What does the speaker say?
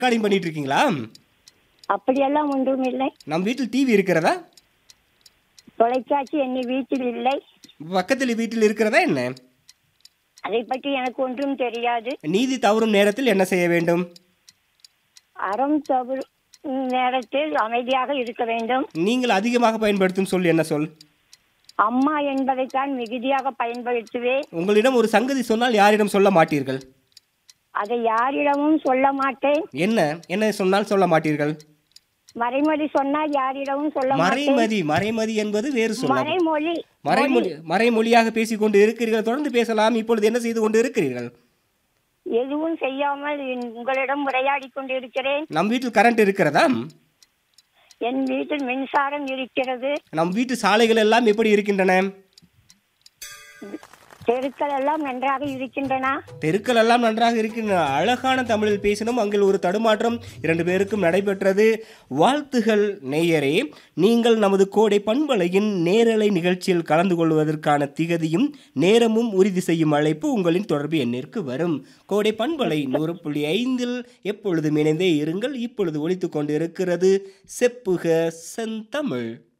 recording பண்ணிட்டு இருக்கீங்களா அப்படியெல்லாம் ஒன்றும் இல்லை நம் வீட்டில் டிவி இருக்கிறதா தொலைக்காட்சி என்னை வீட்டில் இல்லை பக்கத்தில் வீட்டில் இருக்கிறதா என்ன அதை பற்றி எனக்கு ஒன்றும் தெரியாது நீதி தவறும் நேரத்தில் என்ன செய்ய வேண்டும் அறம் தவறு நேரத்தில் அமைதியாக இருக்க வேண்டும் நீங்கள் அதிகமாக பயன்படுத்தும் சொல் என்ன சொல் அம்மா என்பதைத்தான் மிகுதியாக பயன்படுத்துவேன் உங்களிடம் ஒரு சங்கதி சொன்னால் யாரிடம் சொல்ல மாட்டீர்கள் அதை யாரிடமும் சொல்ல மாட்டேன் என்ன என்ன சொன்னால் சொல்ல மாட்டீர்கள் மறைமொழி சொன்னால் யாரிடமும் சொல்ல மாட்டேன் மறைமதி மறைமதி என்பது வேறு சொல் மறைமொழி மறைமொழி மறைமொழியாக பேசிக் கொண்டு இருக்கிறீர்கள் தொடர்ந்து பேசலாம் இப்பொழுது என்ன செய்து கொண்டு இருக்கிறீர்கள் எதுவும் செய்யாமல் என்- உங்களிடம் உரையாடி கொண்டிருக்கிறேன் நம் வீட்டில் கரண்ட் இருக்கிறதா என் வீட்டில் மின்சாரம் இருக்கிறது நம் வீட்டு சாலைகள் எல்லாம் எப்படி இருக்கின்றன தெருக்கள் எல்லாம் நன்றாக இருக்கின்றன தெருக்கள் எல்லாம் நன்றாக இருக்கின்றன அழகான தமிழில் பேசினோம் அங்கே ஒரு தடுமாற்றம் இரண்டு பேருக்கும் நடைபெற்றது வாழ்த்துகள் நேயரே நீங்கள் நமது கோடை பண்பலையின் நேரலை நிகழ்ச்சியில் கலந்து கொள்வதற்கான திகதியும் நேரமும் உறுதி செய்யும் அழைப்பு உங்களின் தொடர்பு எண்ணிற்கு வரும் கோடை பண்பலை நூறு புள்ளி ஐந்தில் எப்பொழுதும் இணைந்தே இருங்கள் இப்பொழுது ஒலித்துக் கொண்டு இருக்கிறது செப்புக செந்தமிழ்